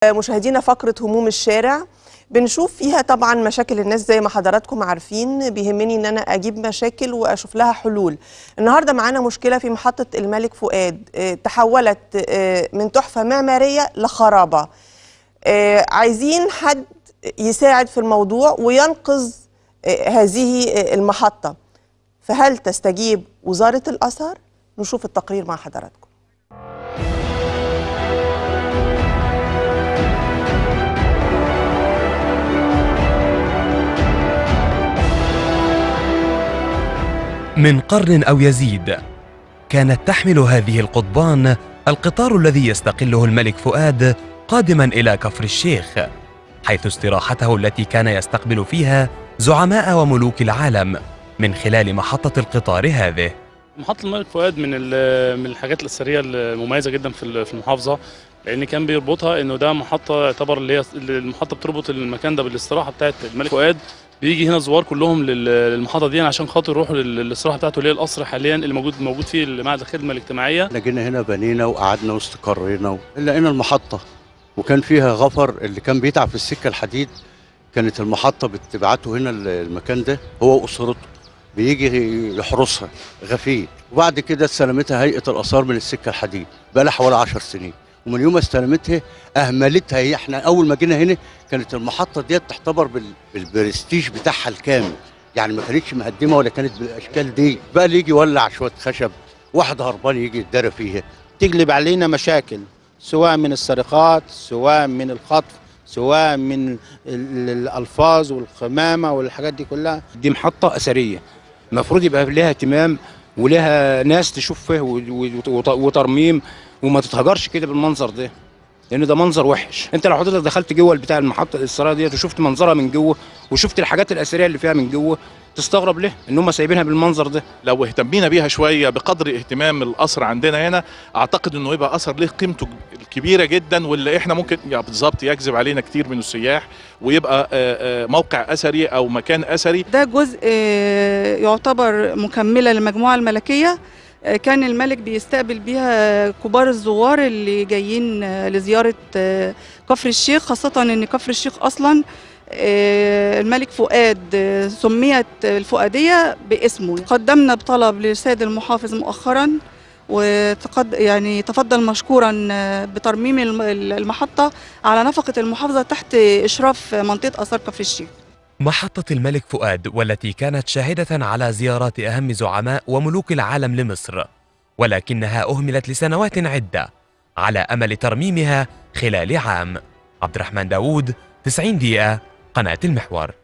مشاهدينا فقرة هموم الشارع بنشوف فيها طبعا مشاكل الناس زي ما حضراتكم عارفين بيهمني ان انا اجيب مشاكل واشوف لها حلول النهارده معانا مشكله في محطه الملك فؤاد آه، تحولت آه، من تحفه معماريه لخرابه آه، عايزين حد يساعد في الموضوع وينقذ آه، هذه آه، المحطه فهل تستجيب وزاره الاثار نشوف التقرير مع حضراتكم من قرن أو يزيد كانت تحمل هذه القضبان القطار الذي يستقله الملك فؤاد قادما إلى كفر الشيخ حيث استراحته التي كان يستقبل فيها زعماء وملوك العالم من خلال محطة القطار هذه محطة الملك فؤاد من ال- من الحاجات الأثرية المميزة جدا في ال- في المحافظة لأن كان بيربطها إنه ده محطة يعتبر اللي هي المحطة بتربط المكان ده بالاستراحة بتاعت الملك فؤاد بيجي هنا زوار كلهم لل- للمحطة دي عشان خاطر يروحوا لل- للاستراحة بتاعته اللي هي القصر حاليا اللي موجود موجود فيه معهد الخدمة الاجتماعية احنا جينا هنا بنينا وقعدنا واستقرينا و... لقينا المحطة وكان فيها غفر اللي كان بيتعب في السكة الحديد كانت المحطة بتبعته هنا ال- المكان ده هو وأسرته بيجي يحرسها غفير وبعد كده استلمتها هيئة الآثار من السكة الحديد بقى لها حوالي 10 سنين ومن يوم ما استلمتها أهملتها هي احنا أول ما جينا هنا كانت المحطة ديت تعتبر بال... بالبرستيج بتاعها الكامل يعني ما كانتش مقدمة ولا كانت بالأشكال دي بقى اللي يجي يولع شوية خشب واحد هربان يجي يتدرى فيها تجلب علينا مشاكل سواء من السرقات سواء من الخطف سواء من ال- ال- الالفاظ والقمامه والحاجات دي كلها دي محطة أثرية المفروض يبقى لها اهتمام ولها ناس تشوف فيه و- و- وت- وترميم وما تتهجرش كده بالمنظر ده لأن ده منظر وحش أنت لو حضرتك دخلت جوه بتاع المحطة الإسرائيلية ديت وشفت منظرها من جوه وشفت الحاجات الأثرية اللي فيها من جوه تستغرب ليه إن هم سايبينها بالمنظر ده لو اهتمينا بيها شويه بقدر اهتمام القصر عندنا هنا اعتقد انه يبقى اثر له قيمته الكبيره جدا واللي احنا ممكن يعني بالظبط يجذب علينا كتير من السياح ويبقى آه، آه، موقع اثري او مكان اثري ده جزء آه، يعتبر مكملة للمجموعة الملكية آه، كان الملك بيستقبل بيها كبار الزوار اللي جايين آه، لزيارة آه، كفر الشيخ خاصة ان كفر الشيخ اصلا آه، الملك فؤاد آه، سميت الفؤادية باسمه قدمنا بطلب للسيد المحافظ مؤخرا وتقد يعني تفضل مشكورا آه، بترميم الم- المحطة على نفقة المحافظة تحت إشراف منطقة آثار كفر الشيخ محطة الملك فؤاد والتي كانت شاهدة على زيارات أهم زعماء وملوك العالم لمصر ولكنها أهملت لسنوات عدة على أمل ترميمها خلال عام عبد الرحمن داوود 90 دقيقة قناة المحور